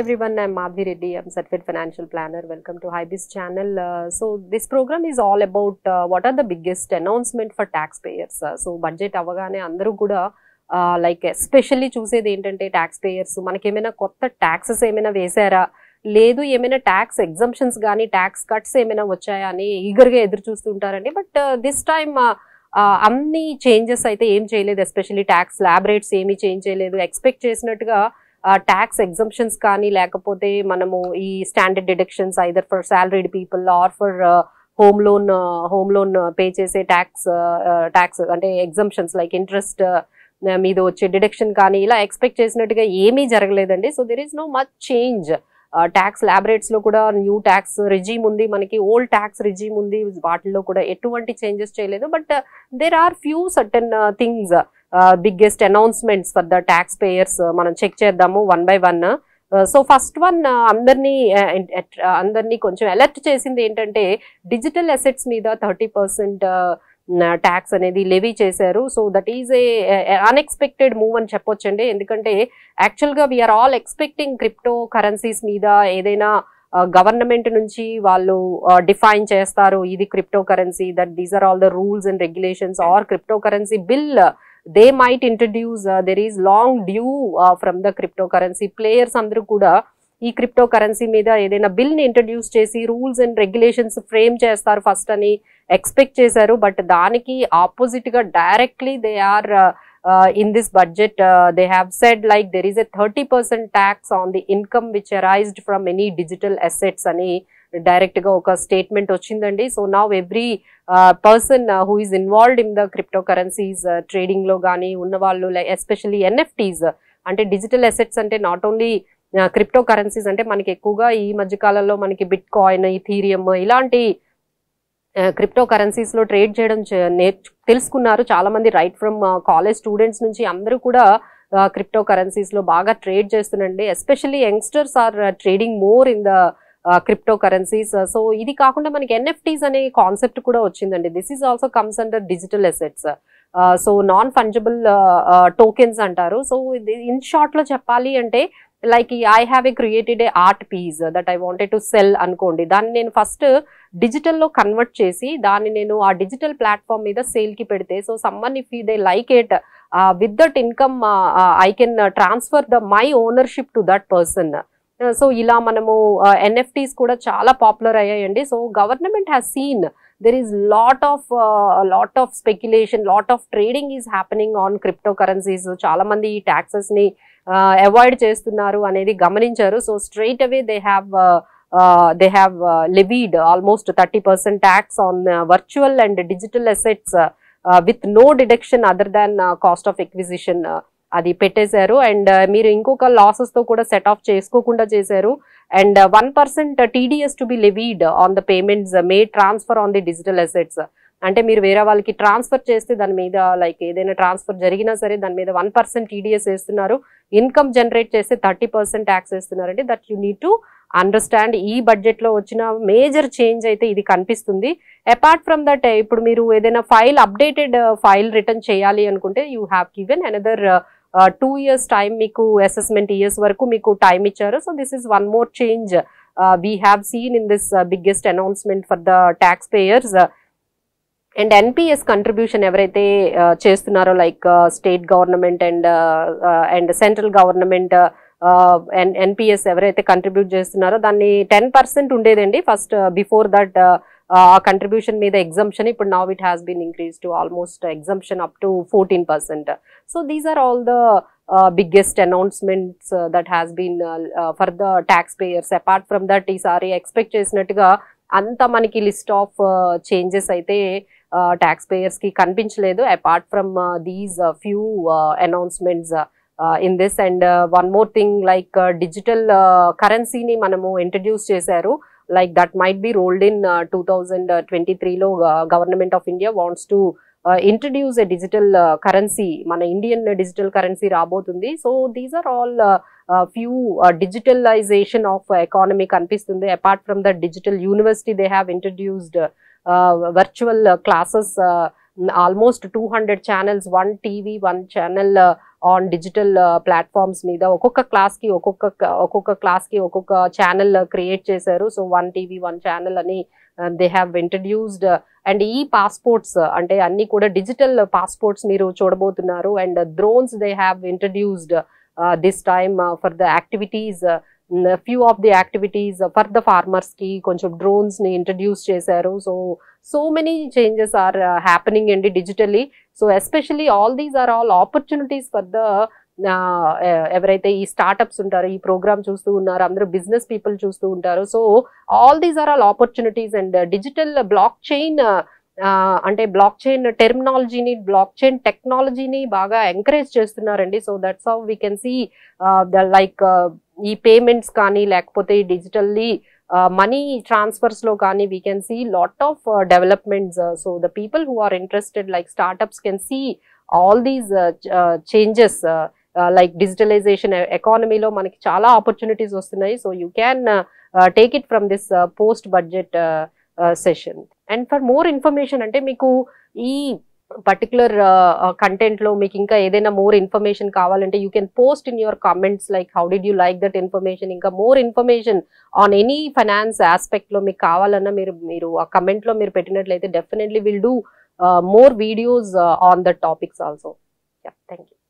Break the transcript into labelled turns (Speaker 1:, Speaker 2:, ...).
Speaker 1: everyone, I'm Madhvi Reddy. I'm certified financial planner. Welcome to Hybis channel. Uh, so this program is all about uh, what are the biggest announcement for taxpayers. Uh, so budget అవగానే అందరూ కూడా like especially చూసేది ఏంటంటే tax payers మనకేమైనా కొత్త taxes ఏమైనా వేశారా లేదు ఏమైనా ట్యాక్స్ ఎగ్జంప్షన్స్ కానీ ట్యాక్స్ కట్స్ ఏమైనా వచ్చాయా అని ఈగర్గా ఎదురు చూస్తుంటారండి బట్ దిస్ టైమ్ అన్ని చేంజెస్ అయితే ఏం చేయలేదు ఎస్పెషల్లీ ట్యాక్స్ ల్యాబ్ రేట్స్ ఏమీ చేంజ్ చేయలేదు ఎక్స్పెక్ట్ చేసినట్టుగా ట్యాక్స్ ఎగ్జంప్షన్స్ కానీ లేకపోతే మనము ఈ standard deductions either for salaried people or for home loan home loan pay చేసే ట్యాక్స్ ట్యాక్స్ అంటే ఎగ్జంప్షన్స్ లైక్ ఇంట్రెస్ట్ మీద వచ్చే డిడక్షన్ కానీ ఇలా ఎక్స్పెక్ట్ చేసినట్టుగా ఏమీ జరగలేదండి so there is no much change tax slab rates లో కూడా న్యూ ట్యాక్స్ రిజీమ్ ఉంది మనకి ఓల్డ్ ట్యాక్స్ రిజీమ్ ఉంది వాటిల్లో కూడా ఎటువంటి చేంజెస్ చేయలేదు but there are few certain things biggest announcements for the tax payers మనం చెక్ చేద్దాము one by one so first one అందరినీ అందరినీ కొంచెం అలర్ట్ చేసింది ఏంటంటే డిజిటల్ అసెట్స్ మీద థర్టీ పర్సెంట్ ట్యాక్స్ అనేది లెవీ చేశారు so that is a unexpected move అని చెప్పొచ్చండి ఎందుకంటే యాక్చువల్గా we are all expecting crypto currencies మీద ఏదైనా గవర్నమెంట్ నుంచి వాళ్ళు డిఫైన్ చేస్తారు ఇది crypto currency that these are all the rules and regulations or crypto currency bill they might introduce there is long due from the crypto currency players అందరూ కూడా ఈ crypto currency మీద ఏదైనా బిల్ని ఇంట్రడ్యూస్ చేసి రూల్స్ అండ్ రెగ్యులేషన్స్ ఫ్రేమ్ చేస్తారు first అని expect చేశారు బట్ దానికి ఆపోజిట్గా directly they are in this budget they have said like there is a thirty percent tax on the income which arised from any digital assets అని direct గా ఒక statement వచ్చిందండి so నా every person who is involved in the crypto currencies trading లో కానీ ఉన్న వాళ్ళు especially NFTs అంటే డిజిటల్ అసెట్స్ అంటే నాట్ ఓన్లీ క్రిప్టో కరెన్సీస్ అంటే మనకి ఎక్కువగా ఈ మధ్య కాలంలో మనకి బిట్ కాయిన్ ఇథీరియం ఇలాంటి క్రిప్టో కరెన్సీస్ లో ట్రేడ్ చేయడం తెలుసుకున్నారు చాలా మంది రైట్ ఫ్రమ్ కాలేజ్ స్టూడెంట్స్ నుంచి అందరూ కూడా క్రిప్టో కరెన్సీస్ లో బాగా ట్రేడ్ చేస్తున్నాండి especially youngsters are trading more in the crypto currencies so ఇది కాకుండా మనకి ఎన్ఎఫ్టీస్ అనే కాన్సెప్ట్ కూడా వచ్చింది this is also comes under digital assets so non fungible tokens అంటారు సో ఇన్ షార్ట్ లో చెప్పాలి అంటే like I have a created a art piece that I wanted to sell అనుకోండి దాన్ని నేను ఫస్ట్ డిజిటల్లో కన్వర్ట్ చేసి దాన్ని నేను ఆ డిజిటల్ ప్లాట్ఫామ్ మీద సేల్కి పెడితే so someone if they like it with that income I can transfer the my ownership to that person so ఇలా మనము ఎన్ఎఫ్టీస్ కూడా చాలా పాపులర్ అయ్యాయండి so government has seen there is lot of lot of speculation lot of trading is happening on crypto currencies చాలా మంది ఈ taxes ని avoid చేస్తున్నారు అనేది గమనించారు so straight away they have they have levied almost thirty percent tax on virtual and digital assets with no deduction other than cost of acquisition అది పెట్టేశారు and మీరు ఇంకొక లాసెస్ తో కూడా సెట్ ఆఫ్ చేసుకోకుండా చేశారు and one percent TDS to be levied on the payments may transfer on the digital assets అంటే మీరు వేరే వాళ్ళకి ట్రాన్స్ఫర్ చేస్తే దాని మీద లైక్ ఏదైనా ట్రాన్స్ఫర్ జరిగినా సరే దాని మీద వన్ పర్సెంట్ టీడీఎస్ వేస్తున్నారు ఇన్కమ్ జనరేట్ చేస్తే థర్టీ పర్సెంట్ ట్యాక్స్ వేస్తున్నారంటే that you need to understand ఈ బడ్జెట్లో వచ్చిన మేజర్ చేంజ్ అయితే ఇది కనిపిస్తుంది అపార్ట్ ఫ్రమ్ దట్ ఇప్పుడు మీరు ఏదైనా ఫైల్ అప్డేటెడ్ ఫైల్ రిటర్న్ చేయాలి అనుకుంటే you have given another two years time మీకు అసెస్మెంట్ ఇయర్స్ వరకు మీకు టైం ఇచ్చారు so this is one more change we have seen in this biggest announcement for the tax payers and NPS contribution ఎవరైతే చేస్తున్నారో like state government and and central government NPS ఎవరైతే contribute చేస్తున్నారో దాన్ని ten percent ఉండేదండి first before that ఆ contribution మీద exemption ఇప్పుడు now it has been increase to almost exemption up to fourteen percent so these are all the biggest announcements that has been for the tax taxpayers apart from that ఈసారి expect చేసినట్టుగా అంత మనకి list of changes అయితే taxpayers కి కనిపించలేదు apart from these few announcements in this and one more thing like digital కరెన్సీని మనము introduce చేశారు like that might be rolled in two thousand twenty త్రీలో government of India wants to introduce a digital currency మన Indian digital currency రాబోతుంది so these are all few digitalization of economy కనిపిస్తుంది apart from the digital university they have introduced virtual classes almost two hundred channels one TV one channel on digital platforms మీద ఒక్కొక్క class కి ఒక్కొక్క ఒక్కొక్క class కి ఒక్కొక్క channel create చేశారు so one TV one channel అని they have introduced and e passports అంటే అన్ని కూడా డిజిటల్ పాస్పోర్ట్స్ మీరు చూడబోతున్నారు and drones they have introduced this time for the activities few of the activities for the farmers కి కొంచెం drones ని introduce చేశారు so so many changes are happening అండి digitally so especially all these are all opportunities for the ఎవరైతే ఈ startups ఉంటారో ఈ programme చూస్తూ ఉన్నారో అందరూ బిజినెస్ పీపుల్ చూస్తూ ఉంటారు so all these are all opportunities and digital blockchain అంటే బ్లాక్ చైన్ టెర్మినాలజీని బ్లాక్ చైన్ టెక్నాలజీని బాగా ఎంకరేజ్ చేస్తున్నారండి so that's how we can see the like e payments కానీ లేకపోతే ఈ డిజిటల్లీ మనీ ట్రాన్స్ఫర్స్ లో కానీ we can see lot of developments so the people who are interested like startups can see all these changes like digitalization ఎకానమీలో మనకి చాలా opportunities వస్తున్నాయి so you can take it from this post budget session and for more information అంటే మీకు ఈ particular content లో మీకు ఇంకా ఏదైనా మోర్ ఇన్ఫర్మేషన్ కావాలంటే you can post in your comments like how did you like that information ఇంకా more information on any finance aspect లో మీకు కావాలన్నా మీరు మీరు ఆ కమెంట్ లో మీరు పెట్టినట్లయితే definitely will do more videos on the topics also thank you